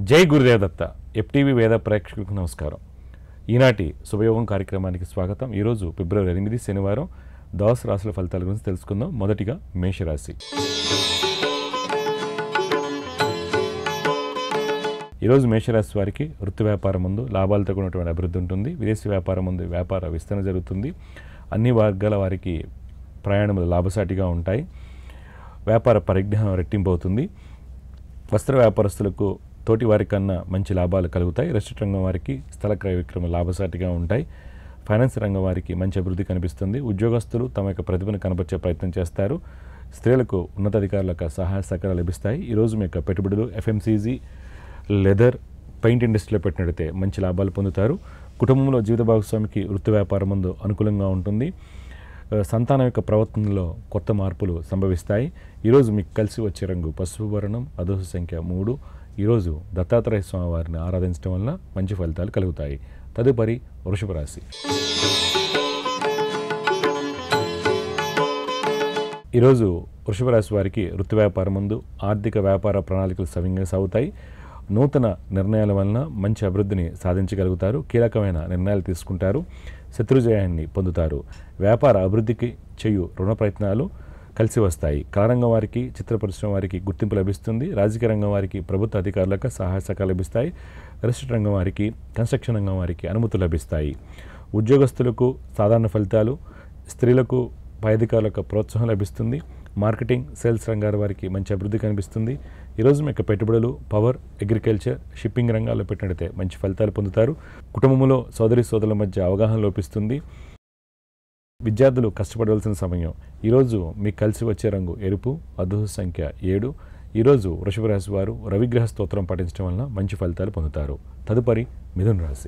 జై గురుదేవ్ దత్త ఎఫ్టీవీ వేద ప్రేక్షకులకు నమస్కారం ఈనాటి శుభయోగం కార్యక్రమానికి స్వాగతం ఈరోజు ఫిబ్రవరి ఎనిమిది శనివారం దోస రాశుల ఫలితాల గురించి తెలుసుకుందాం మొదటిగా మేషరాశి ఈరోజు మేషరాశి వారికి వృత్తి వ్యాపారం ముందు లాభాలతో కూడినటువంటి అభివృద్ధి ఉంటుంది విదేశీ వ్యాపారం ముందు వ్యాపార విస్తరణ జరుగుతుంది అన్ని వర్గాల వారికి ప్రయాణములు లాభసాటిగా ఉంటాయి వ్యాపార పరిజ్ఞానం రెట్టింపు అవుతుంది వస్త్ర వ్యాపారస్తులకు తోటి వారి కన్నా మంచి లాభాలు కలుగుతాయి రెస్టారెంట్ రంగం వారికి స్థల క్రయ విక్రమ లాభసాటిగా ఉంటాయి ఫైనాన్స్ రంగం వారికి మంచి అభివృద్ధి కనిపిస్తుంది ఉద్యోగస్తులు తమ యొక్క ప్రతిభను కనబర్చే ప్రయత్నం చేస్తారు స్త్రీలకు ఉన్నతాధికారుల యొక్క సహాయ సహకారాలు లభిస్తాయి ఈరోజు మీ యొక్క పెట్టుబడులు ఎఫ్ఎంసీజీ లెదర్ పెయింట్ ఇండస్ట్రీలో పెట్టినట్లయితే మంచి లాభాలు పొందుతారు కుటుంబంలో జీవిత భాగస్వామికి వృత్తి వ్యాపారం ముందు అనుకూలంగా ఉంటుంది ఆ, సంతానం యొక్క ప్రవర్తనలో కొత్త మార్పులు సంభవిస్తాయి ఈరోజు మీకు కలిసి వచ్చే రంగు పసుపు వర్ణం అదోహ సంఖ్య మూడు ఈరోజు దత్తాత్రేయ స్వామి వారిని ఆరాధించడం వలన మంచి ఫలితాలు కలుగుతాయి తదుపరి వృషభ రాశి ఈరోజు వృషభ రాశి వారికి వృత్తి వ్యాపారం ముందు ఆర్థిక వ్యాపార ప్రణాళికలు సవ్యంగా సాగుతాయి నూతన నిర్ణయాల వలన మంచి అభివృద్ధిని సాధించగలుగుతారు కీలకమైన నిర్ణయాలు తీసుకుంటారు శత్రుజయాన్ని పొందుతారు వ్యాపార అభివృద్ధికి చేయు రుణ ప్రయత్నాలు కలిసి వస్తాయి కళారంగం వారికి చిత్ర పరిశ్రమ వారికి గుర్తింపు లభిస్తుంది రాజకీయ రంగం వారికి ప్రభుత్వ అధికారులకు సహాయ సహకారాలు లభిస్తాయి రెస్టారెంట్ రంగం వారికి కన్స్ట్రక్షన్ రంగం వారికి అనుమతులు లభిస్తాయి ఉద్యోగస్తులకు సాధారణ ఫలితాలు స్త్రీలకు పై అధికారులకు ప్రోత్సాహం లభిస్తుంది మార్కెటింగ్ సేల్స్ రంగాల వారికి మంచి అభివృద్ధి కనిపిస్తుంది ఈరోజు మీ యొక్క పెట్టుబడులు పవర్ అగ్రికల్చర్ షిప్పింగ్ రంగాల్లో పెట్టినట్లయితే మంచి ఫలితాలు పొందుతారు కుటుంబంలో సోదరి సోదరుల మధ్య అవగాహన లోపిస్తుంది విద్యార్థులు కష్టపడవలసిన సమయం ఈరోజు మీకు కలిసి వచ్చే రంగు ఎరుపు అదృష్ట సంఖ్య ఏడు ఈరోజు వృషభ రాశి వారు రవిగ్రహ స్తోత్రం పఠించడం వలన మంచి ఫలితాలు పొందుతారు తదుపరి మిథున రాశి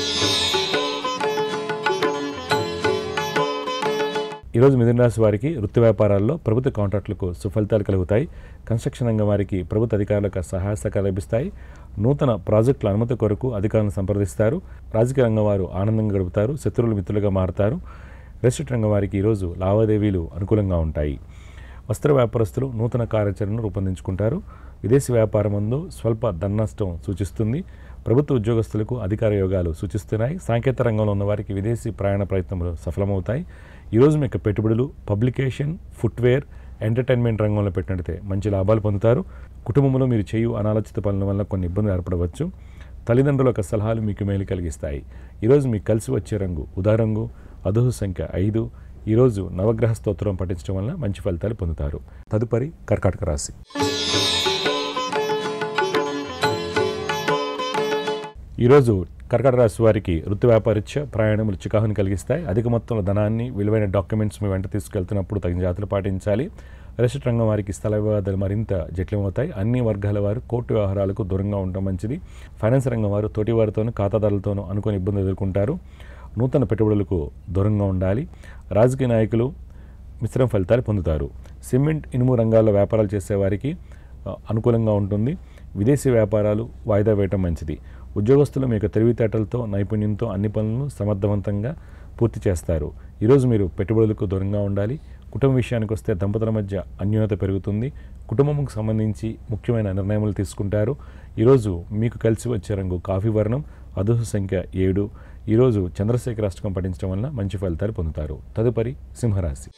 ఈరోజు మిథున రాశి వారికి వృత్తి వ్యాపారాల్లో ప్రభుత్వ కాంట్రాక్టులకు సుఫలితాలు కలుగుతాయి కన్స్ట్రక్షన్ రంగం వారికి ప్రభుత్వ అధికారులకు సహాయ సహకారాలు లభిస్తాయి నూతన ప్రాజెక్టుల అనుమతి కొరకు అధికారులను సంప్రదిస్తారు రాజకీయ రంగం వారు ఆనందంగా గడుపుతారు శత్రువులు మిత్రులుగా మారుతారు రెస్టారెంట్ రంగం వారికి ఈరోజు లావాదేవీలు అనుకూలంగా ఉంటాయి వస్త్ర వ్యాపారస్తులు నూతన కార్యాచరణను రూపొందించుకుంటారు విదేశీ వ్యాపారం ముందు స్వల్ప ధననష్టం సూచిస్తుంది ప్రభుత్వ ఉద్యోగస్తులకు అధికార యోగాలు సూచిస్తున్నాయి సాంకేతిక రంగంలో ఉన్న వారికి విదేశీ ప్రయాణ ప్రయత్నములు సఫలమవుతాయి ఈరోజు మీకు పెట్టుబడులు పబ్లికేషన్ ఫుట్వేర్ ఎంటర్టైన్మెంట్ రంగంలో పెట్టినట్లయితే మంచి లాభాలు పొందుతారు కుటుంబంలో మీరు చేయు అనాలోచిత పనుల వల్ల కొన్ని ఇబ్బందులు ఏర్పడవచ్చు తల్లిదండ్రుల యొక్క సలహాలు మీకు మేలు కలిగిస్తాయి ఈరోజు మీకు కలిసి వచ్చే రంగు ఉదారంగు అదుహు సంఖ్య ఐదు ఈరోజు నవగ్రహ స్తోత్రం పఠించడం వలన మంచి ఫలితాలు పొందుతారు తదుపరి కర్కాటక రాశి ఈరోజు కర్కాటక రాశి వారికి వృత్తి వ్యాపారిత్య ప్రయాణములు చికాకుని కలిగిస్తాయి అధిక మొత్తంలో ధనాన్ని విలువైన డాక్యుమెంట్స్ మీ వెంట తీసుకెళ్తున్నప్పుడు తగిన జాగ్రత్తలు పాటించాలి రెస్టారెంట్ రంగం వారికి స్థల వివాదాలు మరింత జటిలమవుతాయి అన్ని వర్గాల వారు కోర్టు వ్యవహారాలకు దూరంగా ఉండడం మంచిది ఫైనాన్స్ రంగం వారు తోటి వారితోనూ ఖాతాదారులతోనూ అనుకుని ఇబ్బందులు ఎదుర్కొంటారు నూతన పెట్టుబడులకు దూరంగా ఉండాలి రాజకీయ నాయకులు మిశ్రమ ఫలితాలు పొందుతారు సిమెంట్ ఇనుము రంగాల్లో వ్యాపారాలు చేసేవారికి ఆ, అనుకూలంగా ఉంటుంది విదేశీ వ్యాపారాలు వాయిదా వేయటం మంచిది ఉద్యోగస్తులు మీ యొక్క తెలివితేటలతో నైపుణ్యంతో అన్ని పనులను సమర్థవంతంగా పూర్తి చేస్తారు ఈరోజు మీరు పెట్టుబడులకు దూరంగా ఉండాలి కుటుంబ విషయానికి వస్తే దంపతుల మధ్య అన్యోన్యత పెరుగుతుంది కుటుంబంకు సంబంధించి ముఖ్యమైన నిర్ణయములు తీసుకుంటారు ఈరోజు మీకు కలిసి వచ్చే రంగు కాఫీ వర్ణం అదుహ సంఖ్య ఏడు ఈరోజు చంద్రశేఖర అష్టకం పఠించడం వలన మంచి ఫలితాలు పొందుతారు తదుపరి సింహరాశి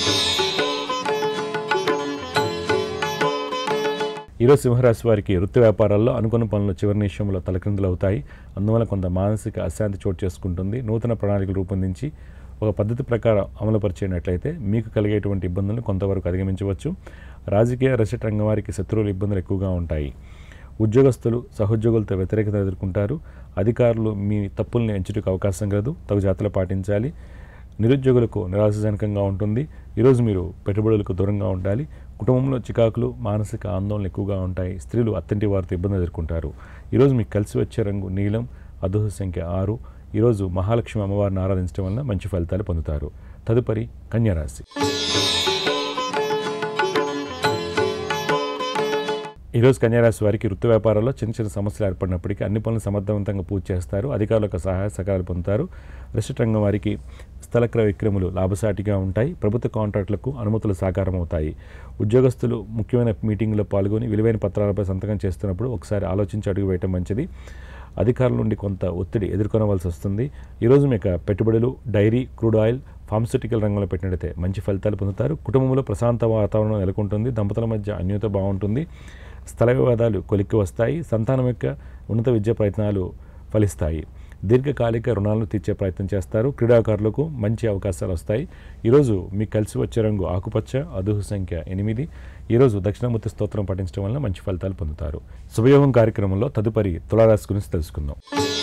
ఈరోజు సింహరాశి వారికి వృత్తి వ్యాపారాల్లో అనుకున్న పనులు చివరి నిమిషంలో తలక్రిందులు అవుతాయి అందువల్ల కొంత మానసిక అశాంతి చోటు చేసుకుంటుంది నూతన ప్రణాళికలు రూపొందించి ఒక పద్ధతి ప్రకారం అమలుపరిచేటట్లయితే మీకు కలిగేటువంటి ఇబ్బందులను కొంతవరకు అధిగమించవచ్చు రాజకీయ రెసిట్ రంగం వారికి శత్రువుల ఇబ్బందులు ఎక్కువగా ఉంటాయి ఉద్యోగస్తులు సహోద్యోగులతో వ్యతిరేకత ఎదుర్కొంటారు అధికారులు మీ తప్పుల్ని ఎంచుటకు అవకాశం కలదు తగు జాతలు పాటించాలి నిరుద్యోగులకు నిరాశజనకంగా ఉంటుంది ఈరోజు మీరు పెట్టుబడులకు దూరంగా ఉండాలి కుటుంబంలో చికాకులు మానసిక ఆందోళనలు ఎక్కువగా ఉంటాయి స్త్రీలు అత్తంటి వారితో ఇబ్బంది ఎదుర్కొంటారు ఈరోజు మీకు కలిసి వచ్చే రంగు నీలం అదృహ సంఖ్య ఆరు ఈరోజు మహాలక్ష్మి అమ్మవారిని ఆరాధించడం వలన మంచి ఫలితాలు పొందుతారు తదుపరి కన్యరాశి ఈరోజు కన్యారాశి వారికి వృత్తి వ్యాపారాల్లో చిన్న చిన్న సమస్యలు ఏర్పడినప్పటికీ అన్ని పనులు సమర్థవంతంగా పూర్తి చేస్తారు అధికారులకు సహాయ సహకారాలు పొందుతారు రిజిస్టర్ రంగం వారికి స్థల క్రయ విక్రయములు లాభసాటిగా ఉంటాయి ప్రభుత్వ కాంట్రాక్టులకు అనుమతులు సాకారం అవుతాయి ఉద్యోగస్తులు ముఖ్యమైన మీటింగ్లో పాల్గొని విలువైన పత్రాలపై సంతకం చేస్తున్నప్పుడు ఒకసారి ఆలోచించి అడుగు వేయటం మంచిది అధికారుల నుండి కొంత ఒత్తిడి ఎదుర్కొనవలసి వస్తుంది ఈరోజు మీకు పెట్టుబడులు డైరీ క్రూడ్ ఆయిల్ ఫార్మస్యూటికల్ రంగంలో పెట్టినట్టయితే మంచి ఫలితాలు పొందుతారు కుటుంబంలో ప్రశాంత వాతావరణం నెలకొంటుంది దంపతుల మధ్య అన్యోత బాగుంటుంది స్థల వివాదాలు కొలిక్కి వస్తాయి సంతానం యొక్క ఉన్నత విద్య ప్రయత్నాలు ఫలిస్తాయి దీర్ఘకాలిక రుణాలను తీర్చే ప్రయత్నం చేస్తారు క్రీడాకారులకు మంచి అవకాశాలు వస్తాయి ఈరోజు మీకు కలిసి వచ్చే రంగు ఆకుపచ్చ అదుహు సంఖ్య ఎనిమిది ఈరోజు దక్షిణామూర్తి స్తోత్రం పఠించడం వల్ల మంచి ఫలితాలు పొందుతారు శుభయోగం కార్యక్రమంలో తదుపరి తులారాశి గురించి తెలుసుకుందాం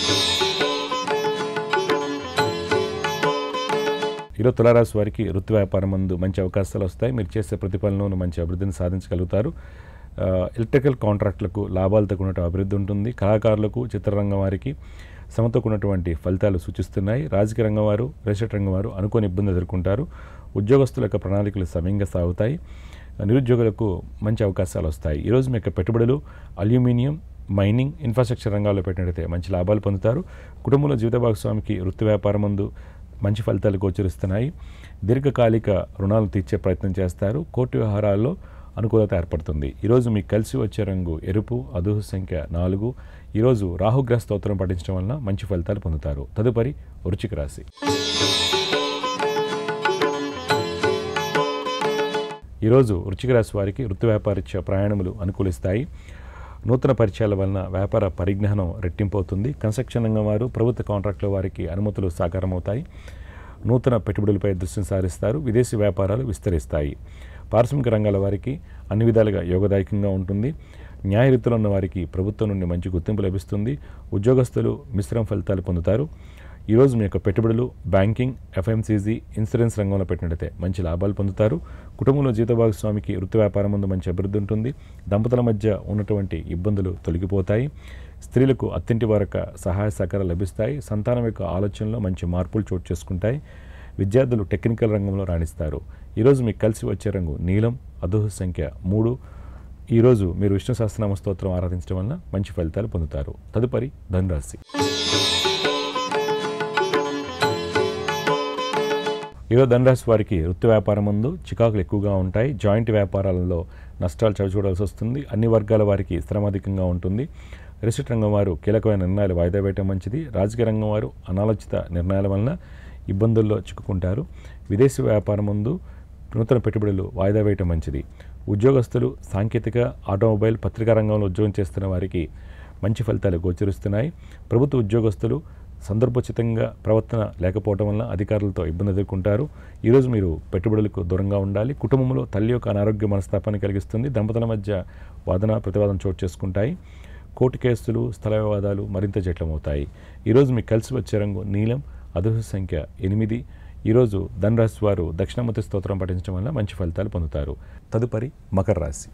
ఈరోజు తులారాశి వారికి వృత్తి వ్యాపారం మందు మంచి అవకాశాలు వస్తాయి మీరు చేసే ప్రతిఫలన మంచి అభివృద్ధిని సాధించగలుగుతారు ఆ, ఎలక్ట్రికల్ కాంట్రాక్టులకు లాభాలతో కూడిన అభివృద్ధి ఉంటుంది కళాకారులకు చిత్రరంగం వారికి సమతో కూడినటువంటి ఫలితాలు సూచిస్తున్నాయి రాజకీయ రంగం వారు రేషట్ రంగం వారు అనుకోని ఇబ్బంది ఎదుర్కొంటారు ఉద్యోగస్తుల యొక్క ప్రణాళికలు సమయంగా సాగుతాయి నిరుద్యోగులకు మంచి అవకాశాలు వస్తాయి ఈరోజు మీ యొక్క పెట్టుబడులు అల్యూమినియం మైనింగ్ ఇన్ఫ్రాస్ట్రక్చర్ రంగాల్లో పెట్టినట్టయితే మంచి లాభాలు పొందుతారు కుటుంబంలో జీవిత భాగస్వామికి వృత్తి వ్యాపారం ముందు మంచి ఫలితాలు గోచరిస్తున్నాయి దీర్ఘకాలిక రుణాలు తీర్చే ప్రయత్నం చేస్తారు కోర్టు వ్యవహారాల్లో అనుకూలత ఏర్పడుతుంది ఈరోజు మీకు కలిసి వచ్చే రంగు ఎరుపు అదుహు సంఖ్య నాలుగు ఈరోజు రాహుగ్రహ స్తోత్రం పఠించడం వలన మంచి ఫలితాలు పొందుతారు తదుపరి వృచ్చిక రాశి ఈరోజు వృచ్చిక రాశి వారికి వృత్తి వ్యాపారిత్య ప్రయాణములు అనుకూలిస్తాయి నూతన పరిచయాల వలన వ్యాపార పరిజ్ఞానం రెట్టింపు అవుతుంది కన్స్ట్రక్షన్ రంగం వారు ప్రభుత్వ కాంట్రాక్టుల వారికి అనుమతులు సాకారమవుతాయి నూతన పెట్టుబడులపై దృష్టిని సారిస్తారు విదేశీ వ్యాపారాలు విస్తరిస్తాయి పారిశ్రామిక రంగాల వారికి అన్ని విధాలుగా యోగదాయకంగా ఉంటుంది న్యాయ రీతిలో ఉన్న వారికి ప్రభుత్వం నుండి మంచి గుర్తింపు లభిస్తుంది ఉద్యోగస్తులు మిశ్రమ ఫలితాలు పొందుతారు ఈరోజు మీ యొక్క పెట్టుబడులు బ్యాంకింగ్ ఎఫ్ఎంసీజీ ఇన్సూరెన్స్ రంగంలో పెట్టినట్టయితే మంచి లాభాలు పొందుతారు కుటుంబంలో జీత భాగస్వామికి వృత్తి వ్యాపారం ముందు మంచి అభివృద్ధి ఉంటుంది దంపతుల మధ్య ఉన్నటువంటి ఇబ్బందులు తొలగిపోతాయి స్త్రీలకు అత్తింటి వరకు సహాయ సహకారాలు లభిస్తాయి సంతానం యొక్క ఆలోచనలో మంచి మార్పులు చోటు చేసుకుంటాయి విద్యార్థులు టెక్నికల్ రంగంలో రాణిస్తారు ఈరోజు మీకు కలిసి వచ్చే రంగు నీలం అదుహ సంఖ్య మూడు ఈరోజు మీరు విష్ణు సహస్రనామ స్తోత్రం ఆరాధించడం వలన మంచి ఫలితాలు పొందుతారు తదుపరి ధనురాశి ఈరోజు ధనరాశి వారికి వృత్తి వ్యాపారం ముందు చికాకులు ఎక్కువగా ఉంటాయి జాయింట్ వ్యాపారాలలో నష్టాలు చవిచూడాల్సి వస్తుంది అన్ని వర్గాల వారికి శ్రమ అధికంగా ఉంటుంది రిజిస్టర్ రంగం వారు కీలకమైన నిర్ణయాలు వాయిదా వేయటం మంచిది రాజకీయ రంగం వారు అనాలోచిత నిర్ణయాల వలన ఇబ్బందుల్లో చిక్కుకుంటారు విదేశీ వ్యాపారం ముందు నూతన పెట్టుబడులు వాయిదా వేయటం మంచిది ఉద్యోగస్తులు సాంకేతిక ఆటోమొబైల్ పత్రికా రంగంలో ఉద్యోగం చేస్తున్న వారికి మంచి ఫలితాలు గోచరిస్తున్నాయి ప్రభుత్వ ఉద్యోగస్తులు సందర్భోచితంగా ప్రవర్తన లేకపోవడం వల్ల అధికారులతో ఇబ్బంది ఎదుర్కొంటారు ఈరోజు మీరు పెట్టుబడులకు దూరంగా ఉండాలి కుటుంబంలో తల్లి యొక్క అనారోగ్య మనస్తాపాన్ని కలిగిస్తుంది దంపతుల మధ్య వాదన ప్రతివాదన చోటు చేసుకుంటాయి కోర్టు కేసులు స్థల వివాదాలు మరింత జటిలమవుతాయి ఈరోజు మీకు కలిసి వచ్చే రంగు నీలం అదుహ సంఖ్య ఎనిమిది ఈరోజు ధనరాశి వారు దక్షిణామూర్తి స్తోత్రం పఠించడం వల్ల మంచి ఫలితాలు పొందుతారు తదుపరి మకర రాశి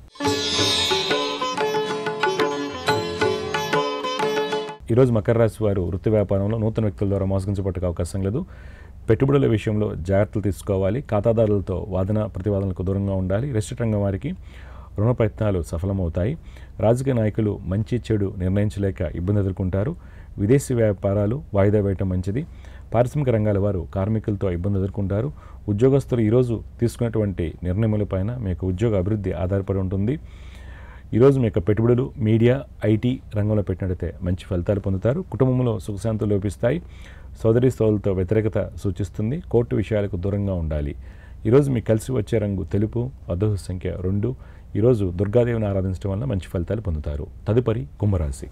ఈరోజు మకర రాశి వారు వృత్తి వ్యాపారంలో నూతన వ్యక్తుల ద్వారా మోసగించబట్టే అవకాశం లేదు పెట్టుబడుల విషయంలో జాగ్రత్తలు తీసుకోవాలి ఖాతాదారులతో వాదన ప్రతివాదనలకు దూరంగా ఉండాలి రెస్టారెంట్ రంగం వారికి రుణ ప్రయత్నాలు సఫలమవుతాయి రాజకీయ నాయకులు మంచి చెడు నిర్ణయించలేక ఇబ్బంది ఎదుర్కొంటారు విదేశీ వ్యాపారాలు వాయిదా వేయటం మంచిది పారిశ్రామిక రంగాల వారు కార్మికులతో ఇబ్బంది ఎదుర్కొంటారు ఉద్యోగస్తులు ఈరోజు తీసుకున్నటువంటి నిర్ణయములపైన మీకు ఉద్యోగ అభివృద్ధి ఆధారపడి ఉంటుంది ఈరోజు మీ యొక్క పెట్టుబడులు మీడియా ఐటీ రంగంలో పెట్టినట్టయితే మంచి ఫలితాలు పొందుతారు కుటుంబంలో సుఖశాంతులు లోపిస్తాయి సోదరి సోదరులతో వ్యతిరేకత సూచిస్తుంది కోర్టు విషయాలకు దూరంగా ఉండాలి ఈరోజు మీకు కలిసి వచ్చే రంగు తెలుపు అదోహ సంఖ్య రెండు ఈరోజు దుర్గాదేవిని ఆరాధించడం వల్ల మంచి ఫలితాలు పొందుతారు తదుపరి కుంభరాశి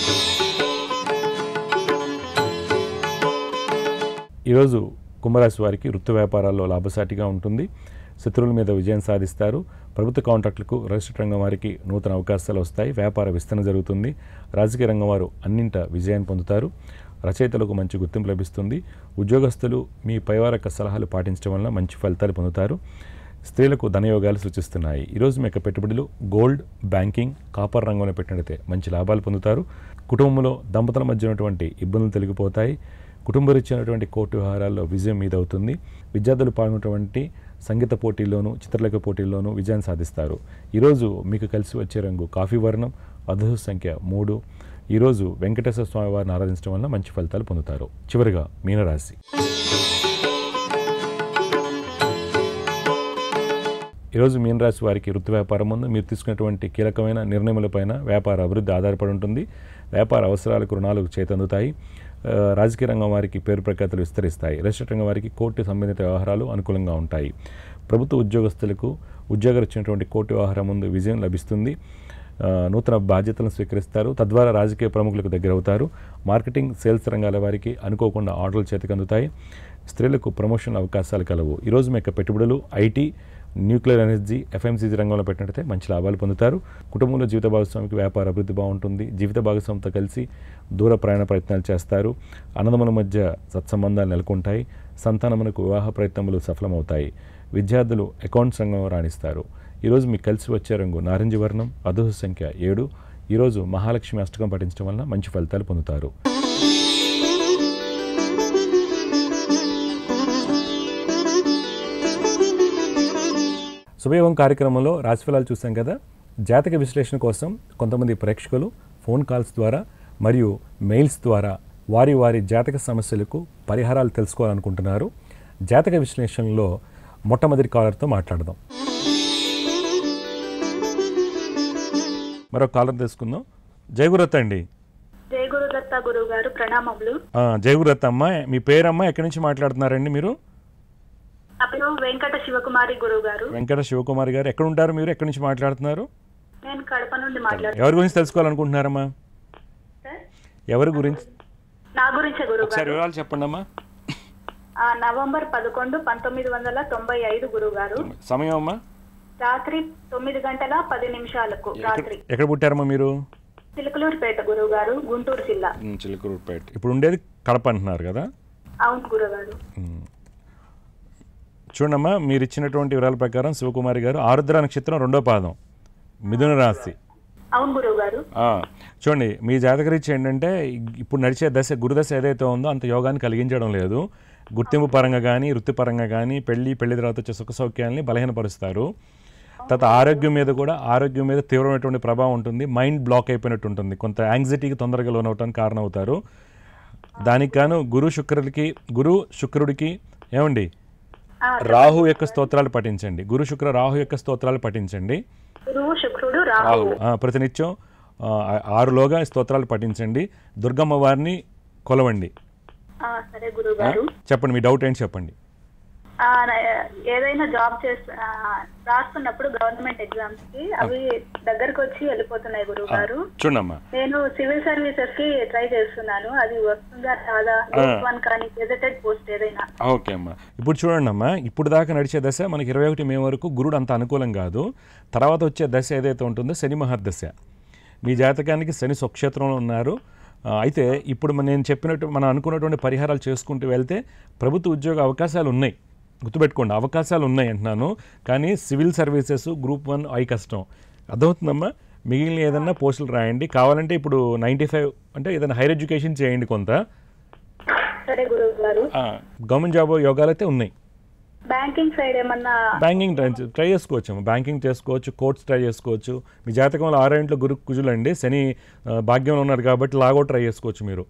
ఈరోజు కుంభరాశి వారికి వృత్తి వ్యాపారాల్లో లాభసాటిగా ఉంటుంది శత్రువుల మీద విజయం సాధిస్తారు ప్రభుత్వ కాంట్రాక్టులకు రిజిస్టర్ రంగం వారికి నూతన అవకాశాలు వస్తాయి వ్యాపార విస్తరణ జరుగుతుంది రాజకీయ రంగం వారు అన్నింట విజయాన్ని పొందుతారు రచయితలకు మంచి గుర్తింపు లభిస్తుంది ఉద్యోగస్తులు మీ పైవారక సలహాలు పాటించడం వలన మంచి ఫలితాలు పొందుతారు స్త్రీలకు ధనయోగాలు సూచిస్తున్నాయి ఈరోజు మీ యొక్క పెట్టుబడులు గోల్డ్ బ్యాంకింగ్ కాపర్ రంగంలో పెట్టినట్లయితే మంచి లాభాలు పొందుతారు కుటుంబంలో దంపతుల మధ్య ఉన్నటువంటి ఇబ్బందులు తొలగిపోతాయి కుటుంబరీత్యైనటువంటి కోర్టు వ్యవహారాల్లో విజయం మీదవుతుంది విద్యార్థులు పాల్గొన్నటువంటి సంగీత పోటీల్లోనూ చిత్రలేఖ పోటీల్లోనూ విజయాన్ని సాధిస్తారు ఈరోజు మీకు కలిసి వచ్చే రంగు కాఫీ వర్ణం అదృష్ట సంఖ్య మూడు ఈరోజు వెంకటేశ్వర స్వామి వారిని ఆరాధించడం వల్ల మంచి ఫలితాలు పొందుతారు చివరిగా మీనరాశి ఈరోజు మీనరాశి వారికి వృత్తి వ్యాపారం ముందు మీరు తీసుకున్నటువంటి కీలకమైన నిర్ణయములపైన వ్యాపార అభివృద్ధి ఆధారపడి ఉంటుంది వ్యాపార అవసరాలకు రుణాలు చేతందుతాయి ఆ, రాజకీయ రంగం వారికి పేరు ప్రఖ్యాతులు విస్తరిస్తాయి రెస్టారెంట్ రంగం వారికి కోర్టు సంబంధిత వ్యవహారాలు అనుకూలంగా ఉంటాయి ప్రభుత్వ ఉద్యోగస్తులకు ఉద్యోగాలు ఇచ్చినటువంటి కోర్టు వ్యవహారం ముందు విజయం లభిస్తుంది ఆ, నూతన బాధ్యతలను స్వీకరిస్తారు తద్వారా రాజకీయ ప్రముఖులకు దగ్గర అవుతారు మార్కెటింగ్ సేల్స్ రంగాల వారికి అనుకోకుండా ఆర్డర్లు చేతికి అందుతాయి స్త్రీలకు ప్రమోషన్ అవకాశాలు కలవు ఈరోజు మీ యొక్క పెట్టుబడులు ఐటీ న్యూక్లియర్ ఎనర్జీ ఎఫ్ఎంసీజీ రంగంలో పెట్టినట్టయితే మంచి లాభాలు పొందుతారు కుటుంబంలో జీవిత భాగస్వామికి వ్యాపార అభివృద్ధి బాగుంటుంది జీవిత భాగస్వామితో కలిసి దూర ప్రయాణ ప్రయత్నాలు చేస్తారు అన్నదమ్ముల మధ్య సత్సంబంధాలు నెలకొంటాయి సంతానమునకు వివాహ ప్రయత్నములు సఫలమవుతాయి విద్యార్థులు అకౌంట్స్ రంగంలో రాణిస్తారు ఈరోజు మీకు కలిసి వచ్చే రంగు నారింజ వర్ణం అదృష్ట సంఖ్య ఏడు ఈరోజు మహాలక్ష్మి అష్టకం పఠించడం వలన మంచి ఫలితాలు పొందుతారు శుభయోగం కార్యక్రమంలో రాశిఫలాలు చూసాం కదా జాతక విశ్లేషణ కోసం కొంతమంది ప్రేక్షకులు ఫోన్ కాల్స్ ద్వారా మరియు మెయిల్స్ ద్వారా వారి వారి జాతక సమస్యలకు పరిహారాలు తెలుసుకోవాలనుకుంటున్నారు జాతక విశ్లేషణలో మొట్టమొదటి కాలర్తో మాట్లాడదాం మరో కాలర్ తీసుకుందాం జయగురత్ అండి జయ గురుదత్త గురువు గారు ప్రణామములు ఆ, జయగురత్ అమ్మ మీ పేరమ్మ ఎక్కడి నుంచి మాట్లాడుతున్నారండి మీరు నా పేరు వెంకట శివకుమారి గురువు గారు వెంకట శివకుమార్ గారు ఎక్కడ ఉంటారు మీరు ఎక్కడి నుంచి మాట్లాడుతున్నారు నేను కడప నుండి మాట్లాడుతున్నాను ఎవరి గురించి తెలుసుకోవాలనుకుంటున్నారమ్మా సార్. ఎవరి గురించి నా గురించే గురువు ఒకసారి గారు వివరాలు చెప్పండి అమ్మా ఆ, నవంబర్ పదకొండు పంతొమ్మిది వందల తొంభై ఐదు గురువు గారు సమయం అమ్మా రాత్రి తొమ్మిది గంటల పది నిమిషాలకు రాత్రి ఎక్కడ పుట్టారమ్మా మీరు చిలుకలూరుపేట గురువు గారు గుంటూరు జిల్లా చిలుకూరుపేట ఇప్పుడు ఉండేది కడప అంటున్నారు కదా అవును గురువు గారు ఉమ్. చూడమ్మా మీరు ఇచ్చినటువంటి వివరాల ప్రకారం శివకుమారి గారు ఆరుద్ర నక్షత్రం రెండో పాదం మిథున రాశి అవును గురువు గారు ఆ, చూడండి మీ జాతకరీత్యా ఏంటంటే ఇప్పుడు నడిచే దశ గురుదశ ఏదైతే ఉందో అంత యోగాన్ని కలిగించడం లేదు గుర్తింపు పరంగా కానీ వృత్తిపరంగా కానీ పెళ్లి పెళ్లి తర్వాత వచ్చే సుఖ సౌఖ్యాలని బలహీనపరుస్తారు తర్వాత ఆరోగ్యం మీద కూడా ఆరోగ్యం మీద తీవ్రమైనటువంటి ప్రభావం ఉంటుంది మైండ్ బ్లాక్ అయిపోయినట్టు ఉంటుంది కొంత యాంగ్జైటీకి తొందరగా లోనవటానికి కారణం అవుతారు దానికి గాను గురు శుక్రుడికి గురు శుక్రుడికి ఏమండి ఆ, రాహు యొక్క స్తోత్రాలు పఠించండి గురు శుక్ర రాహు యొక్క స్తోత్రాలు పఠించండి గురువు శుక్రుడు రాహు ఆ, ప్రతినిత్యం ఆ, ఆరులోగా స్తోత్రాలు పఠించండి దుర్గమ్మ వారిని కొలవండి ఆ, సరే గురువు ఆ? గారు చెప్పండి మీ డౌట్ ఏంటి చెప్పండి ఆ, నా- ఏదైనా జాబ్ చేస్తు ఆ, రాస్తున్నప్పుడు గవర్నమెంట్ ఎగ్జామ్స్ కి అవి దగ్గరకు వచ్చి వెళ్ళిపోతున్నాయి గురువు గారు చూడమ్మా నేను సివిల్ సర్వీసెస్ కి ట్రై చేస్తున్నాను అది వస్తుందా రాదా గ్రూప్ వన్ కానీ గెజెటెడ్ పోస్ట్ ఏదైనా ఓకే అమ్మా ఇప్పుడు చూడండి అమ్మా ఇప్పుడు దాకా నడిచే దశ మనకి ఇరవై ఒకటి మే వరకు గురుడు అంత అనుకూలం కాదు తర్వాత వచ్చే దశ ఏదైతే ఉంటుందో శని మహర్దశ మీ జాతకానికి శని స్వక్షేత్రంలో ఉన్నారు ఆ, అయితే ఇప్పుడు మన- నేను చెప్పినట్టు మనం అనుకున్నటువంటి పరిహారాలు చేసుకుంటూ వెళ్తే ప్రభుత్వ ఉద్యోగ అవకాశాలు ఉన్నాయి గుర్తుపెట్టుకోండి అవకాశాలు ఉన్నాయి అంటున్నాను కానీ సివిల్ సర్వీసెస్ గ్రూప్ వన్ ఐ కష్టం అర్థమవుతుందమ్మా మిగిలిన ఏదన్నా పోస్టులు రాయండి కావాలంటే ఇప్పుడు నైంటీ ఫైవ్ అంటే ఏదైనా హైయర్ ఎడ్యుకేషన్ చేయండి కొంత సరే గురువు గారు ఆ, గవర్నమెంట్ జాబ్ యోగాలు అయితే ఉన్నాయి బ్యాంకింగ్ సైడ్ ఏమన్నా బ్యాంకింగ్ ట్రై ట్రై చేసుకోవచ్చు అమ్మ. బ్యాంకింగ్ చేసుకోవచ్చు కోర్ట్స్ ట్రై చేసుకోవచ్చు మీ జాతకంలో ఆరో ఇంట్లో గురు కుజులు అండి శని ఆ, భాగ్యంలో ఉన్నారు కాబట్టి లాగో ట్రై చేసుకోవచ్చు మీరు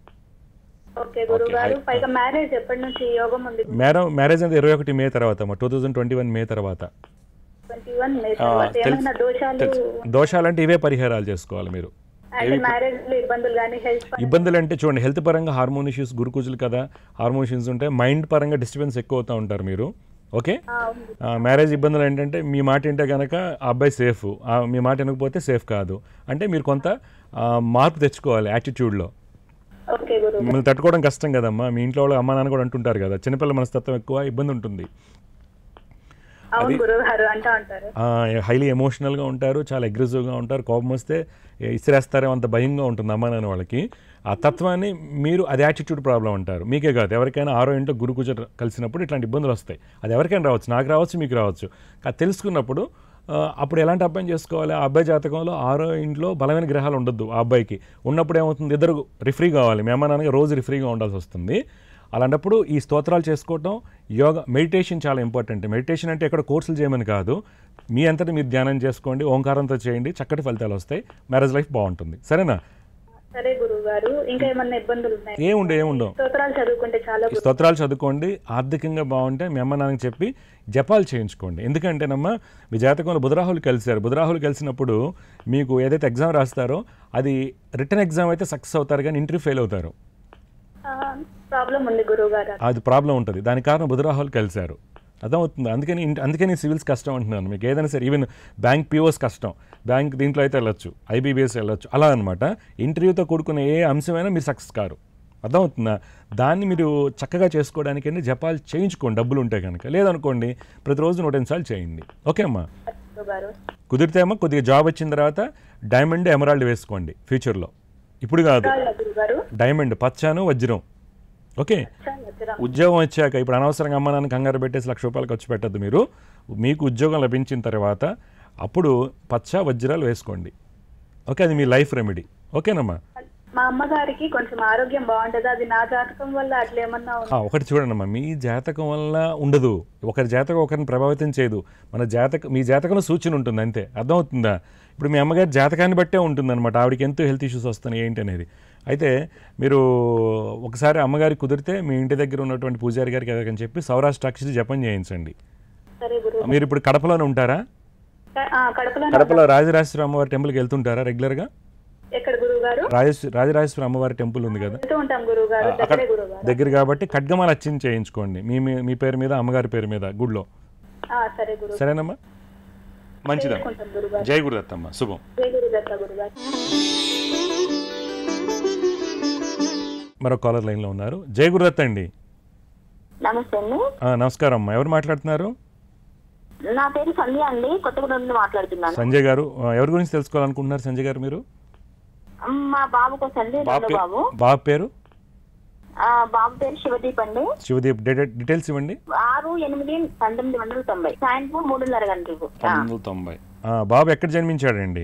ఓకే గురువు గారు పైగా మ్యారేజ్ ఎప్పటి నుంచి యోగం ఉంది మ్యారేజ్ మ్యారేజ్ అనేది ఇరవై ఒకటి మే తర్వాత అమ్మ two thousand twenty one May తర్వాత ట్వంటీ వన్ మే ఆ, తర్వాత తెలుసు- ఏమైనా దోషాలు దోషాలంటే ఇవే పరిహారాలు చేసుకోవాలి మీరు అంటే మ్యారేజ్ లో ఇబ్బందులు కానీ హెల్త్ ఇబ్బందులు అంటే చూడండి హెల్త్ పరంగా హార్మోన్ ఇష్యూస్ గురుకుజులు కదా హార్మోన్ ఇష్యూస్ ఉంటాయి మైండ్ పరంగా డిస్టర్బెన్స్ ఎక్కువ అవుతూ ఉంటారు మీరు ఓకే ఆ, మ్యారేజ్ ఇబ్బందులు ఏంటంటే మీ మాట వింటే కనుక ఆ అబ్బాయి సేఫ్ ఆ, మీ మాట వినకపోతే సేఫ్ కాదు అంటే మీరు కొంత ఆ, మార్పు తెచ్చుకోవాలి యాటిట్యూడ్లో ఓకే గురువు మిమ్మల్ని తట్టుకోవడం కష్టం కదమ్మా మీ ఇంట్లో వాళ్ళు అమ్మా నాన్న కూడా అంటుంటారు కదా చిన్నపిల్లల మనస్తత్వం ఎక్కువ ఇబ్బంది ఉంటుంది అవును గురువు గారు అంటా ఉంటారు హైలీ ఎమోషనల్గా ఉంటారు చాలా అగ్రెసివ్గా ఉంటారు కోపం వస్తే ఏ, ఇసిరేస్తారేమో అంత భయంగా ఉంటుంది అమ్మా నాన్న వాళ్ళకి ఆ తత్వాన్ని మీరు అది యాటిట్యూడ్ ప్రాబ్లం అంటారు మీకే కాదు ఎవరికైనా ఆరో ఇంట్లో గురు కుజ కలిసినప్పుడు ఇట్లాంటి ఇబ్బందులు వస్తాయి అది ఎవరికైనా రావచ్చు నాకు రావచ్చు మీకు రావచ్చు అది తెలుసుకున్నప్పుడు ఆ, అప్పుడు ఎలాంటి అబ్బాయిని చేసుకోవాలి ఆ అబ్బాయి జాతకంలో ఆరో ఇంట్లో బలమైన గ్రహాలు ఉండొద్దు ఆ అబ్బాయికి ఉన్నప్పుడు ఏమవుతుంది ఇద్దరు రిఫ్రీ కావాలి మీ అమ్మ నాన్నగా రోజు రిఫ్రీగా ఉండాల్సి వస్తుంది అలాంటప్పుడు ఈ స్తోత్రాలు చేసుకోవటం యోగా మెడిటేషన్ చాలా ఇంపార్టెంట్ మెడిటేషన్ అంటే ఎక్కడ కోర్సులు చేయమని కాదు మీ అంతటి మీరు ధ్యానం చేసుకోండి ఓంకారంతో చేయండి చక్కటి ఫలితాలు వస్తాయి మ్యారేజ్ లైఫ్ బాగుంటుంది సరేనా సరే గురువు గారు ఇంకా ఏమన్నా ఇబ్బందులు ఉన్నాయి ఏముండే ఏముండవు స్తోత్రాలు చదువుకుంటే చాలా ఈ స్తోత్రాలు చదువుకోండి ఆర్థికంగా బాగుంటే మీ అమ్మ నాన్నకి చెప్పి జపాలు చేయించుకోండి ఎందుకంటేనమ్మా మీ జాతకంలో బుధరాహులు కలిశారు బుధరాహులు కలిసినప్పుడు మీకు ఏదైతే ఎగ్జామ్ రాస్తారో అది రిటర్న్ ఎగ్జామ్ అయితే సక్సెస్ అవుతారు కానీ ఇంటర్వ్యూ ఫెయిల్ అవుతారు ప్రాబ్లం ఉంది గురువు గారు అది ప్రాబ్లం ఉంటుంది దాని కారణం బుధరాహులు కలిశారు అర్థమవుతుంది అందుకని ఇంట- అందుకని సివిల్స్ కష్టం అంటున్నాను మీకు ఏదైనా సరే ఈవెన్ బ్యాంక్ పిఓస్ కష్టం బ్యాంక్ దీంట్లో అయితే వెళ్ళొచ్చు ఐబీబీఎస్ వెళ్ళొచ్చు అలా అనమాట ఇంటర్వ్యూతో కూడుకున్న ఏ అంశమైనా మీరు సక్సెస్ కారు అర్థమవుతుందా దాన్ని మీరు చక్కగా చేసుకోవడానికి జపాలు చేయించుకోండి డబ్బులు ఉంటే కనుక లేదనుకోండి ప్రతిరోజు నూట ఎనిమిది సార్లు చేయండి ఓకే అమ్మా గురువు గారు కుదిరితే అమ్మా కొద్దిగా జాబ్ వచ్చిన తర్వాత డైమండ్ ఎమరాల్డ్ వేసుకోండి ఫ్యూచర్లో ఇప్పుడు కాదు గురువు గారు డైమండ్ పచ్చాను వజ్రం ఓకే చాలా వచ్చిరా. ఉద్యోగం వచ్చాక ఇప్పుడు అనవసరంగా అమ్మ నాన్న కంగారు పెట్టేసి లక్ష రూపాయలు ఖర్చు పెట్టద్దు మీరు మీకు ఉద్యోగం లభించిన తర్వాత అప్పుడు పచ్చ వజ్రాలు వేసుకోండి ఓకే అది మీ లైఫ్ రెమెడీ ఓకేనమ్మా మా అమ్మగారికి కొంచెం ఆరోగ్యం బాగుంటది అది నా జాతకం వల్ల అట్లా ఏమన్నా ఉంది ఆ, ఒకటి చూడండి మీ జాతకం వల్ల ఉండదు ఒకరి జాతకం ఒకరిని ప్రభావితం చేయదు మన జాతక మీ జాతకంలో సూచన ఉంటుంది అంతే అర్థమవుతుందా ఇప్పుడు మీ అమ్మగారి జాతకాన్ని బట్టే ఉంటుంది అనమాట ఆవిడకి ఎంతో హెల్త్ ఇష్యూస్ వస్తున్నాయి ఏంటి అనేది అయితే మీరు ఒకసారి అమ్మగారికి కుదిరితే మీ ఇంటి దగ్గర ఉన్నటువంటి పూజారి గారికి ఎవరికని చెప్పి సౌరాష్ట్రాక్షరి జపం చేయించండి సరే గురువు మీరు ఇప్పుడు కడపలోనే ఉంటారా ఆ, కడపలో కడపలో రాజరాజేశ్వరి అమ్మవారి టెంపుల్కి వెళ్తుంటారా రెగ్యులర్గా ఎక్కడ గురువు గారు రాజేశ్వరి రాజరాజేశ్వరి అమ్మవారి టెంపుల్ ఉంది కదా వెళ్తూ ఉంటాం గురువు గారు దగ్గరే గురువు గారు దగ్గర కాబట్టి ఖడ్గమాల అర్చన చేయించుకోండి మీ మీ- మీ పేరు మీద అమ్మగారి పేరు మీద గుడిలో ఆ, సరే గురువు సరేనమ్మా మంచిదమ్మా చేసుకుంటాం గురువు గారు జై గురుదత్తమ్మ శుభం జై గురుదత్త గురువు గారు మరో కాలర్ లైన్లో ఉన్నారు జై గురుదత్త అండి నమస్తే అండి ఆ, నమస్కారం అమ్మా ఎవరు మాట్లాడుతున్నారు నా పేరు సంధ్య అండి కొత్తగూడెం నుండి మాట్లాడుతున్నాను సంజయ్ గారు ఆ, ఎవరి గురించి తెలుసుకోవాలనుకుంటున్నారు సంజయ్ గారు మీరు మా బాబు కోసం అండి బాబు రెండో పే- బాబు బాబు పేరు ఆ, బాబు పేరు శివదీప్ అండి శివదీప్ డీటెయిల్ డీటెయిల్స్ ఇవ్వండి ఆరు ఎనిమిది పంతొమ్మిది వందల తొంభై సాయంత్రం మూడున్నర గంటలకు ఆ, పంతొమ్మిది వందల తొంభై ఆ, బాబు ఎక్కడ జన్మించాడండి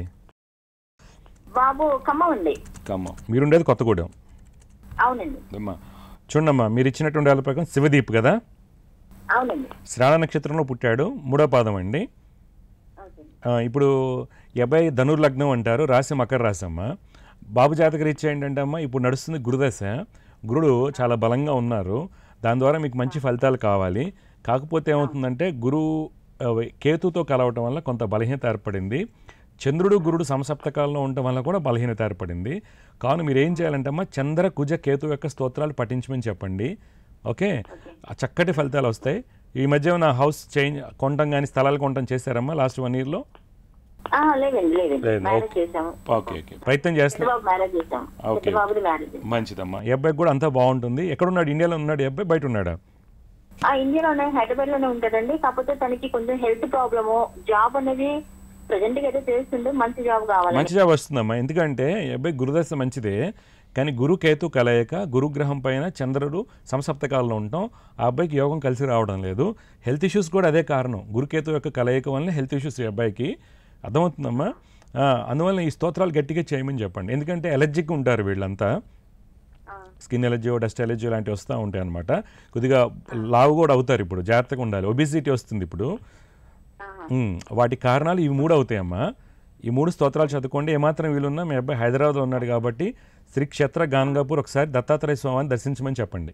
బాబు ఖమ్మం అండి ఖమ్మం మీరుండేది కొత్తగూడెం అవునండి అమ్మా చూడమ్మా మీరు ఇచ్చినటువంటి వాళ్ళ ప్రకారం శివదీప్ కదా అవునండి శ్రావణ నక్షత్రంలో పుట్టాడు మూడో పాదం అండి ఓకే. ఆ, ఇప్పుడు ఈ అబ్బాయి ధనుర్లగ్నం అంటారు రాశి మకర రాశి అమ్మ బాబు జాతక రీత్యా ఏంటంటే అమ్మ ఇప్పుడు నడుస్తుంది గురుదశ గురుడు చాలా బలంగా ఉన్నారు దాని ద్వారా మీకు మంచి ఫలితాలు కావాలి కాకపోతే ఏమవుతుందంటే గురువు ఆ, కేతుతో కలవటం వల్ల కొంత బలహీనత ఏర్పడింది చంద్రుడు గురుడు సమసప్తకాలంలో ఉండటం వల్ల కూడా బలహీనత ఏర్పడింది కావున మీరు ఏం చేయాలంటే అమ్మ చంద్ర కుజ కేతు యొక్క స్తోత్రాలు పఠించమని చెప్పండి ఓకే ఆ చక్కటి ఫలితాలు వస్తాయి ఈ మధ్య నా హౌస్ చేంజ్ కొనటం కానీ స్థలాలు కొనటం చేశారమ్మా లాస్ట్ వన్ ఇయర్లో ఆ, లేదండి లేదండి లేదు, మ్యారేజ్ ఓకే. చేసాము ఓకే ఓకే ప్రయత్నం పెద్ద చేస్తున్నా బాబు మ్యారేజ్ చేసాము ఓకే. పెద్ద బాబుది మ్యారేజ్ మంచిదమ్మా ఈ అబ్బాయికి కూడా అంతా బాగుంటుంది ఎక్కడున్నాడు ఇండియాలో ఉన్నాడు ఈ అబ్బాయి బయట ఉన్నాడా ఆ ఇండియాలోనే హైదరాబాద్ లోనే ఉంటదండి కాకపోతే తనకి కొంచెం హెల్త్ ప్రాబ్లము జాబ్ అనేది ప్రజెంట్ గా అయితే చేస్తుండే మంచి జాబ్ కావాలి మంచి జాబ్ వస్తుందమ్మా ఎందుకంటే ఈ అబ్బాయి గురుదశ మంచిదే కానీ గురు కేతు కలయిక గురుగ్రహం పైన చంద్రుడు సంసప్తకాలంలో ఉండటం ఆ అబ్బాయికి యోగం కలిసి రావడం లేదు హెల్త్ ఇష్యూస్ కూడా అదే కారణం గురుకేతు యొక్క కలయిక వల్ల హెల్త్ ఇష్యూస్ ఈ అబ్బాయికి అర్థమవుతుందమ్మా ఆ, అందువల్ల ఈ స్తోత్రాలు గట్టిగా చేయమని చెప్పండి ఎందుకంటే ఎలర్జిక్ ఉంటారు వీళ్ళంతా స్కిన్ ఎలర్జీ డస్ట్ ఎలర్జీ లాంటివి వస్తూ ఉంటాయి అనమాట కొద్దిగా లావు కూడా అవుతారు ఇప్పుడు జాగ్రత్తగా ఉండాలి ఒబిసిటీ వస్తుంది ఇప్పుడు ఉమ్, వాటి కారణాలు ఇవి మూడు అవుతాయమ్మా ఈ మూడు స్తోత్రాలు చదువుకోండి ఏమాత్రం వీలున్నా మీ అబ్బాయి హైదరాబాద్లో ఉన్నాడు కాబట్టి శ్రీ క్షేత్ర గాన్గాపూర్ ఒకసారి దత్తాత్రేయ స్వామిని దర్శించమని చెప్పండి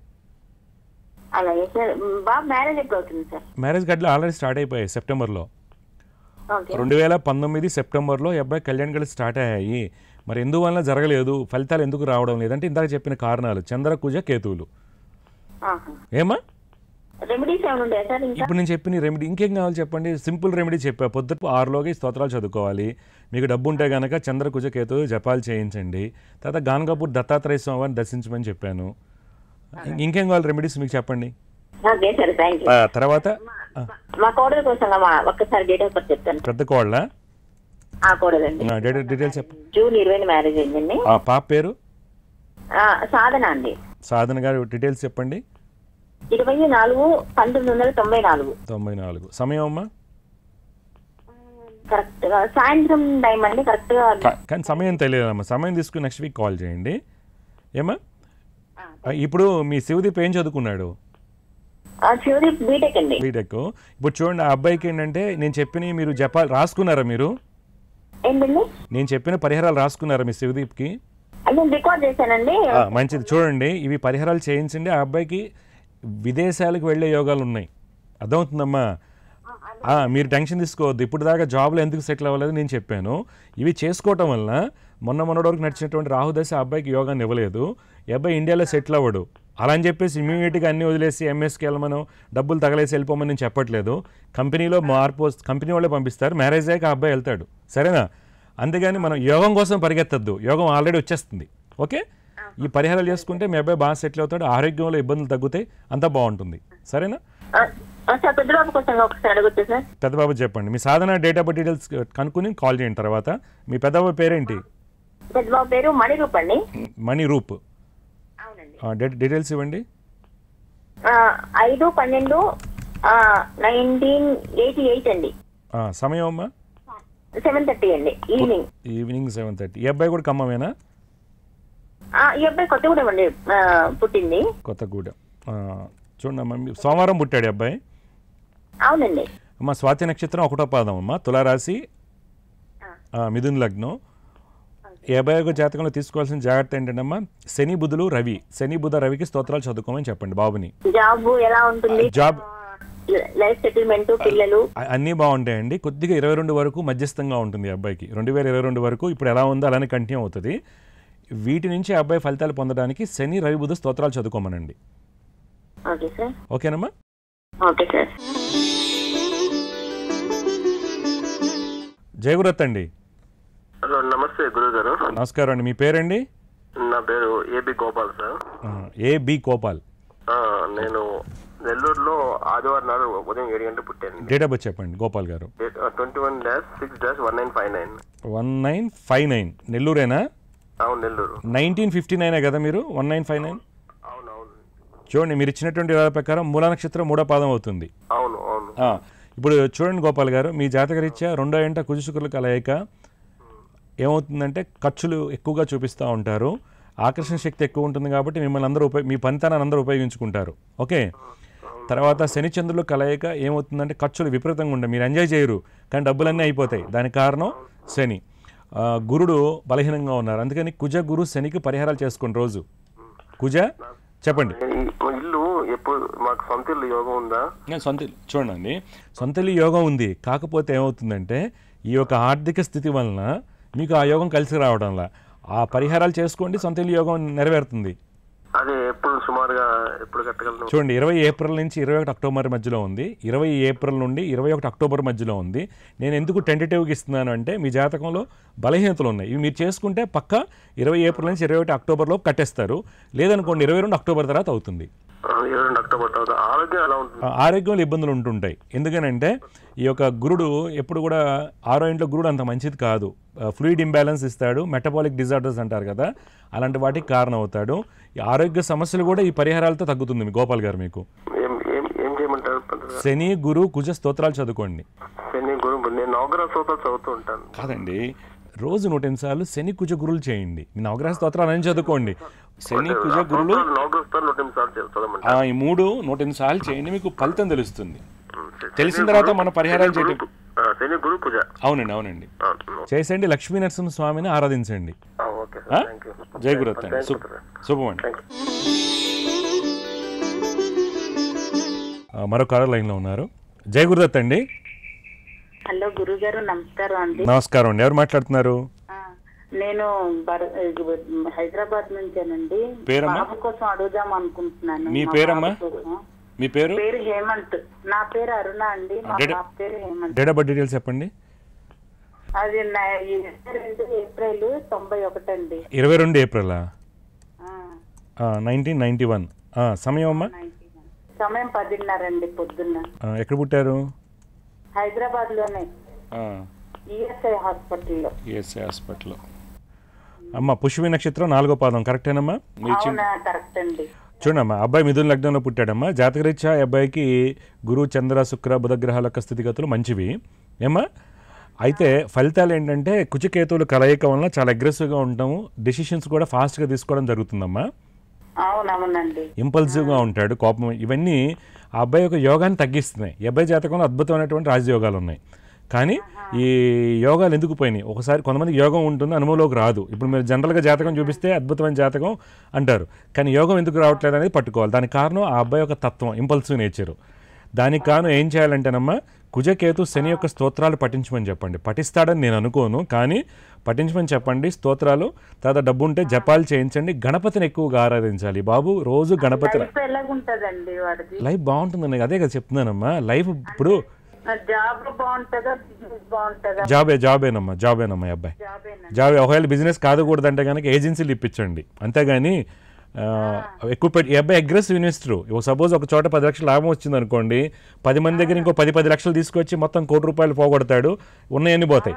అలాగే సార్ బాబు మ్యారేజ్ ఎప్పుడు అవుతుంది సార్ మ్యారేజ్ గడ్డలు ఆల్రెడీ స్టార్ట్ అయిపోయాయి సెప్టెంబర్లో ఓకే రెండు వేల పంతొమ్మిది సెప్టెంబర్లో ఈ అబ్బాయి కళ్యాణ్ గడ్డలు స్టార్ట్ అయ్యాయి మరి ఎందువల్ల జరగలేదు ఫలితాలు ఎందుకు రావడం లేదంటే ఇందాక చెప్పిన కారణాలు చంద్రకుజ కేతువులు ఆహా. ఏమా రెమెడీస్ ఏమైనా ఉంటాయా సార్ ఇంకా ఇప్పుడు నేను చెప్పిన రెమెడీ ఇంకేం కావాలి చెప్పండి సింపుల్ రెమెడీ చెప్పా పొద్దుపు ఆరులోగా ఈ స్తోత్రాలు చదువుకోవాలి మీకు డబ్బు ఉంటే గనక చంద్రకుజ కేతు జపాలు చేయించండి తర్వాత గాన్గాపూర్ దత్తాత్రేయ స్వామిని దర్శించమని చెప్పాను ఇం- ఇంకేం కావాలి రెమెడీస్ మీకు చెప్పండి ఓకే సార్ థ్యాంక్ యూ ఆ, తర్వాత ఆ, మా కోడల కోసం మా ఒక్కసారి డేట్ ఆఫ్ బర్త్ చెప్తాను పెద్ద కోళ్ళ ఆ కోడలండి డేట్ డీటెయిల్స్ చెప్ప జూన్ ఇరవై మ్యారేజ్ అయిందండి ఆ, పాప పేరు ఆ, సాధన అండి సాధన గారి డీటెయిల్స్ చెప్పండి ఇరవై నాలుగు పంతొమ్మిది వందల తొంభై నాలుగు తొంభై నాలుగు సమయం అమ్మా కరెక్ట్ గా సాయంత్రం టైం అండి కరెక్ట్ గా కా- కానీ సమయం తెలియదమ్మా సమయం తీసుకుని నెక్స్ట్ వీక్ కాల్ చేయండి ఏమా ఆ, ఇప్పుడు మీ శివదీప్ ఏం చదువుకున్నాడు ఆ, చివరి బీటెక్ అండి బీటెక్ ఇప్పుడు చూడండి ఆ అబ్బాయికి ఏంటంటే నేను చెప్పిన మీరు జపాలి రాసుకున్నారా మీరు ఏంటండి నేను చెప్పిన పరిహారాలు రాసుకున్నారా మీ శివదీప్కి అది నేను రికార్డ్ చేశానండి ఆ, మంచిది చూడండి ఇవి పరిహారాలు చేయించండి ఆ అబ్బాయికి విదేశాలకు వెళ్ళే యోగాలు ఉన్నాయి అర్థమవుతుందమ్మా ఆ, మీరు టెన్షన్ తీసుకోవద్దు ఇప్పుడు దాకా జాబ్లో ఎందుకు సెటిల్ అవ్వలేదు నేను చెప్పాను ఇవి చేసుకోవటం వల్ల మొన్న మొన్నటి వరకు నడిచినటువంటి రాహుదశ ఆ అబ్బాయికి యోగాన్ని ఇవ్వలేదు ఈ అబ్బాయి ఇండియాలో సెటిల్ అవ్వడు అలా అని చెప్పేసి ఇమీడియట్గా అన్ని వదిలేసి ఎంఎస్కి వెళ్ళమను డబ్బులు తగలేసి వెళ్ళిపోమని నేను చెప్పట్లేదు కంపెనీలో మార్పు వస్- కంపెనీ వాళ్ళే పంపిస్తారు మ్యారేజ్ అయ్యాక ఆ అబ్బాయి వెళ్తాడు సరేనా అంతేగాని మనం యోగం కోసం పరిగెత్తద్దు యోగం ఆల్రెడీ వచ్చేస్తుంది ఓకే ఈ పరిహారాలు చేసుకుంటే మీ అబ్బాయి బాగా సెటిల్ అవుతాడు ఆరోగ్యంలో ఇబ్బందులు తగ్గుతాయి అంతా బాగుంటుంది సరేనా ఆ, ఆ, సార్ పెద్దబాబు కోసం ఒకసారి అడగొచ్చు సార్ పెద్దబాబు చెప్పండి మీ సాధన డేట్ ఆఫ్ డీటెయిల్స్ కనుక్కుని కాల్ చేయండి తర్వాత మీ పెద్దబాబు పేరేంటి పెద్దబాబు పేరు మణిరూప్ అండి మనీ రూప్ అవునండి ఆ, డేట్ డీటెయిల్స్ ఇవ్వండి ఆ, ఐదు పన్నెండు నైన్టీన్ ఎయిటీ ఎయిట్ అండి ఆ, సమయం అమ్మా సెవెన్ థర్టీ అండి ఈవినింగ్ ఈవినింగ్ సెవెన్ థర్టీ ఈ అబ్బాయి కూడా ఖమ్మమేనా ఆ, ఈ అబ్బాయి కొత్తగూడెం అండి ఆ, పుట్టింది కొత్తగూడెం ఆ, చూడండి అమ్మా మీ- సోమవారం పుట్టాడు ఈ అబ్బాయి అవునండి అమ్మ స్వాతి నక్షత్రం ఒకటో పాదం అమ్మ తులారాశి ఆ, మిథున్ లగ్నం ఈ అబ్బాయి యొక్క జాతకంలో తీసుకోవాల్సిన జాగ్రత్త ఏంటంటమ్మా శని బుధులు రవి శని బుధ రవికి స్తోత్రాలు చదువుకోమని చెప్పండి బాబుని జాబ్ ఎలా ఉంటుంది జాబ్ లైఫ్ సెటిల్మెంట్ పిల్లలు అ- అన్నీ బాగుంటాయండి కొద్దిగా ఇరవై రెండు వరకు మధ్యస్థంగా ఉంటుంది ఈ అబ్బాయికి రెండు వేల ఇరవై రెండు వరకు ఇప్పుడు ఎలా ఉందో అలానే కంటిన్యూ అవుతుంది వీటి నుంచి ఆ అబ్బాయి ఫలితాలు పొందడానికి శని రవి బుధ స్తోత్రాలు చదువుకోమనండి ఓకే సార్ ఓకేనమ్మా ఓకే సార్ జయగురత్ అండి హలో నమస్తే గురువు గారు నమస్కారం అండి మీ పేరండి నా పేరు ఏబి గోపాల్ సార్ ఆ, ఏ బి గోపాల్ ఆ, నేను నెల్లూరులో ఆదివారం నాడు ఉదయం ఏడు గంటలు పుట్టాను డేట్ ఆఫ్ బర్త్ చెప్పండి గోపాల్ గారు twenty one dash six dash one nine five nine one nine five nine నెల్లూరేనా అవును నెల్లూరు నైన్టీన్ ఫిఫ్టీ నైనే కదా మీరు వన్ నైన్ ఫైవ్ నైన్ అవును అవును చూడండి మీరు ఇచ్చినటువంటి వివరాల ప్రకారం మూలా నక్షత్రం మూడో పాదం అవుతుంది అవును అవును ఆ, ఇప్పుడు చూడండి గోపాల్ గారు మీ జాతకరీత్యా రెండో ఎంట కుజు శుక్రుల కలయిక ఏమవుతుందంటే ఖర్చులు ఎక్కువగా చూపిస్తూ ఉంటారు ఆకర్షణ శక్తి ఎక్కువ ఉంటుంది కాబట్టి మిమ్మల్ని అందరూ ఉపయోగ మీ పంతాన్ని అందరూ ఉపయోగించుకుంటారు ఓకే తర్వాత శని చంద్రులు కలయిక ఏమవుతుందంటే ఖర్చులు విపరీతంగా ఉంటాయి మీరు ఎంజాయ్ చేయరు కానీ డబ్బులన్నీ అయిపోతాయి దానికి కారణం శని ఆ, గురుడు బలహీనంగా ఉన్నారు అందుకని కుజ గురు శనికి పరిహారాలు చేసుకోండి రోజు కుజ చెప్పండి ఈ- ఈ ఇల్లు ఎప్పుడు మాకు సొంత ఇల్లు యోగం ఉందా నేను సొంత ఇల్లు- చూడండి సొంత ఇల్లు యోగం ఉంది కాకపోతే ఏమవుతుందంటే ఈ యొక్క ఆర్థిక స్థితి వలన మీకు ఆ యోగం కలిసి రావడంలా ఆ పరిహారాలు చేసుకోండి సొంత ఇల్లు యోగం నెరవేరుతుంది అదే ఎప్పుడు సుమారుగా ఎప్పుడు కట్టగలను చూడండి ఇరవై ఏప్రిల్ నుంచి ఇరవై ఒకటి అక్టోబర్ మధ్యలో ఉంది ఇరవై ఏప్రిల్ నుండి ఇరవై ఒకటి అక్టోబర్ మధ్యలో ఉంది నేను ఎందుకు టెంటేటివ్గా ఇస్తున్నాను అంటే మీ జాతకంలో బలహీనతలు ఉన్నాయి ఇవి మీరు చేసుకుంటే పక్క ఇరవై ఏప్రిల్ నుంచి ఇరవై ఒకటి అక్టోబర్లో కట్టేస్తారు లేదనుకోండి ఇరవై రెండు అక్టోబర్ తర్వాత అవుతుంది ఆ, ఇరవై రెండు అక్టోబర్ తర్వాత ఆరోగ్యం ఎలా ఉంటుంది ఆ, ఆరోగ్యంలో ఇబ్బందులు ఉంటుంటాయి ఎందుకనంటే ఈ యొక్క గురుడు ఎప్పుడు కూడా ఆరో ఇంట్లో గురుడు అంత మంచిది కాదు ఫ్లూయిడ్ ఇంబ్యాలెన్స్ ఇస్తాడు మెటబాలిక్ డిజార్డర్స్ అంటారు కదా అలాంటి వాటికి కారణం అవుతాడు ఈ ఆరోగ్య సమస్యలు కూడా ఈ పరిహారాలతో తగ్గుతుంది మీ గోపాల్ గారు మీకు ఏం ఏం ఏం చేయమంటారు పంతులు గారు? శని గురు కుజ స్తోత్రాలు చదువుకోండి శని గురువు నేను నవగ్రహ స్తోత్రాలు చదువుతూ ఉంటాను కాదండి రోజు నూట ఎనిమిది సార్లు శని కుజ గురులు చేయండి మీ నవగ్రహ స్తోత్రాలు అని చదువుకోండి శని కుజ గురులు నవగ్రహ స్తోత్రాలు నూట ఎనిమిది సార్లు చదవమంటారు ఆ, ఈ మూడు నూట ఎనిమిది సార్లు చేయండి మీకు ఫలితం తెలుస్తుంది తెలిసిన తర్వాత మన పరిహారాలు చేయటం ఆ, శని గురు పూజ అవునండి అవునండి ఆ, చేసేయండి లక్ష్మీ నరసింహ స్వామిని ఆరాధించండి ఆ, ఓకే ఆ? సార్ థ్యాంక్ యూ జై గురత్ అండి థ్యాంక్ యూ శుభ- శుభమండి థ్యాంక్ యూ ఆ, మరో కాలర్ లైన్లో ఉన్నారు జై గురుదత్ అండి హలో గురుగారు నమస్కారం అండి నమస్కారం అండి ఎవరు మాట్లాడుతున్నారు ఆ, నేను బర్- హైదరాబాద్ నుంచేనండి పేరమ్మా? బాబు కోసం అడుగుదాం అనుకుంటున్నాను మీ మా పేరమ్మా? బాబు కోసం. మీ పేరు పేరు హేమంత్ నా పేరు అరుణ అండి మా డేట్- పాప పేరు Hemanth date of birth details చెప్పండి అది నా- ఇరవై రెండు ఏప్రిల్ తొంభై ఒకటి అండి ఇరవై రెండు ఏప్రిల్ నైన్టీన్ నైంటీ వన్ సమయం అమ్మా సమయం పదిన్నర అండి పొద్దున్న ఆ, ఎక్కడ పుట్టారు హైదరాబాద్ లోనే ఈఎస్ఐ హాస్పిటల్లో ఈఎస్ఐ హాస్పిటల్ అమ్మ పుష్పి నక్షత్రం నాలుగో పాదం కరెక్టేనమ్మా మీరు ఇచ్చిన అవునా కరెక్ట్ అండి చూడమ్మా అబ్బాయి మిథున లగ్నంలో పుట్టాడమ్మా జాతకరీత్యా ఈ అబ్బాయికి గురు చంద్ర శుక్ర బుధ గ్రహాల యొక్క స్థితిగతులు మంచివి ఏమ్మా అయితే ఫలితాలు ఏంటంటే కుచకేతువులు కలయిక వలన చాలా అగ్రెసివ్గా ఉంటాము డెసిషన్స్ కూడా ఫాస్ట్గా తీసుకోవడం జరుగుతుందమ్మా అవునవునండి ఇంపల్సివ్గా ఉంటాడు కోపం ఇవన్నీ ఆ అబ్బాయి యొక్క యోగాన్ని తగ్గిస్తున్నాయి ఈ అబ్బాయి జాతకంలో అద్భుతమైనటువంటి రాజయోగాలు ఉన్నాయి కానీ ఈ యోగాలు ఎందుకు పోయినాయి ఒకసారి కొంతమందికి యోగం ఉంటుంది అనుభవంలోకి రాదు ఇప్పుడు మీరు జనరల్గా జాతకం చూపిస్తే అద్భుతమైన జాతకం అంటారు కానీ యోగం ఎందుకు రావట్లేదు అనేది పట్టుకోవాలి దానికి కారణం ఆ అబ్బాయి యొక్క తత్వం ఇంపల్సివ్ నేచరు దానికి కాను ఏం చేయాలంటేనమ్మా కుజకేతు శని యొక్క స్తోత్రాలు పఠించమని చెప్పండి పఠిస్తాడని నేను అనుకోను కానీ పఠించమని చెప్పండి స్తోత్రాలు తర్వాత డబ్బు ఉంటే జపాలు చేయించండి గణపతిని ఎక్కువగా ఆరాధించాలి బాబు రోజు గణపతి లైఫ్ ఎలాగుంటదండి వాడిది లైఫ్ బాగుంటుందండి అదే కదా చెప్తున్నానమ్మా లైఫ్ ఇప్పుడు జాబ్ బాగుంటుందా బిజినెస్ బాగుంటుందా జాబే జాబేనమ్మా జాబేనమ్మా ఈ అబ్బాయి జాబేనా జాబ్ ఒకవేళ బిజినెస్ కాదకూడదంటే కనుక ఏజెన్సీలు ఇప్పించండి అంతేగాని ఆ, ఎక్కువ పెట్టి ఈ అబ్బాయి అగ్రెసివ్ ఇన్వెస్టర్ సపోజ్ ఒక చోట పది లక్షలు లాభం వచ్చింది అనుకోండి పది మంది దగ్గర ఇంకో పది పది లక్షలు తీసుకొచ్చి మొత్తం కోటి రూపాయలు పోగొడతాడు ఉన్నాయన్నీ పోతాయి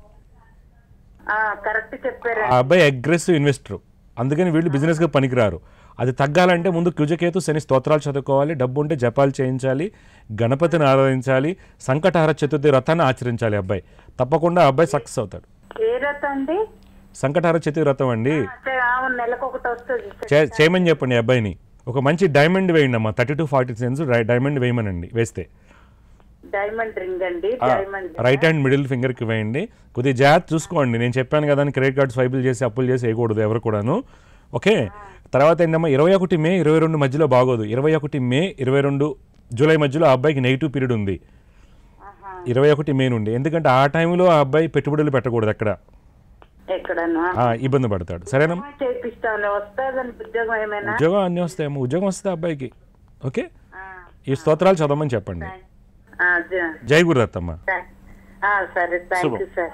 కరెక్ట్ చెప్పారు ఆ అబ్బాయి అగ్రెసివ్ ఇన్వెస్టర్ అందుకని వీళ్ళు బిజినెస్గా పనికిరారు అది తగ్గాలంటే ముందు కుజకేతు శని స్తోత్రాలు చదువుకోవాలి డబ్బు ఉంటే జపాలు చేయించాలి గణపతిని ఆరాధించాలి సంకటహార చతుర్థి వ్రతాన్ని ఆచరించాలి అబ్బాయి తప్పకుండా ఆ అబ్బాయి సక్సెస్ అవుతాడు ఏ రథం అండి సంకటహార చతుర్థి వ్రతం అండి అంటే అవును నెలకు ఒకటి వస్తుంది చే- చేయమని చెప్పండి ఈ అబ్బాయిని ఒక మంచి డైమండ్ వేయండి అమ్మా thirty two forty cents diamond వేయమనండి వేస్తే డైమండ్ రింగ్ అండి ఆ, డైమండ్ రైట్ హ్యాండ్ మిడిల్ ఫింగర్కి వేయండి కొద్దిగా జాగ్రత్త చూసుకోండి నేను చెప్పాను కదా అని క్రెడిట్ కార్డ్ స్వైపులు చేసి అప్పులు చేసి వేయకూడదు ఎవరు కూడాను ఓకే తర్వాత ఏంటమ్మా ఇరవై ఒకటి మే ఇరవై రెండు మధ్యలో బాగోదు ఇరవై ఒకటి మే ఇరవై రెండు జూలై మధ్యలో ఆ అబ్బాయికి నెగిటివ్ పీరియడ్ ఉంది ఇరవై ఒకటి మే నుండి ఎందుకంటే ఆ టైంలో ఆ అబ్బాయి పెట్టుబడులు పెట్టకూడదు అక్కడ ఎక్కడన్నా ఆ, ఇబ్బంది పడతాడు సరేనమ్మా చేపిస్తాను వస్తుందని ఉద్యోగం ఏమైనా ఉద్యోగం అన్నీ వస్తాయమ్మా ఉద్యోగం వస్తుంది ఆ అబ్బాయికి ఓకే ఈ స్తోత్రాలు చదవమని చెప్పండి ఆ, జ- జై గురుదత్తమ్మ ఆ, సరే థ్యాంక్ శుభం. యూ సార్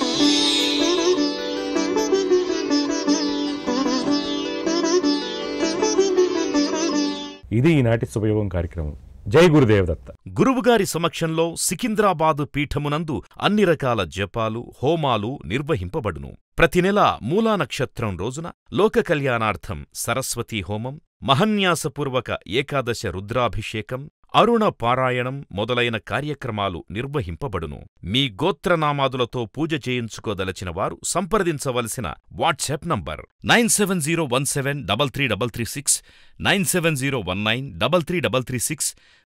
ఇది ఈనాటి శుభయోగం కార్యక్రమం జై గురుదేవ్ దత్త గురువుగారి సమక్షంలో సికింద్రాబాదు పీఠమునందు అన్ని రకాల జపాలు హోమాలు నిర్వహింపబడును ప్రతి నెల మూలా నక్షత్రం రోజున లోక కళ్యాణార్థం సరస్వతీ హోమం మహన్యాసపూర్వక ఏకాదశ రుద్రాభిషేకం అరుణ పారాయణం మొదలైన కార్యక్రమాలు నిర్వహింపబడును మీ గోత్రనామాదులతో పూజ చేయించుకోదలచిన వారు సంప్రదించవలసిన WhatsApp number nine seven zero one seven double three double three six nine seven zero one nine double three double three six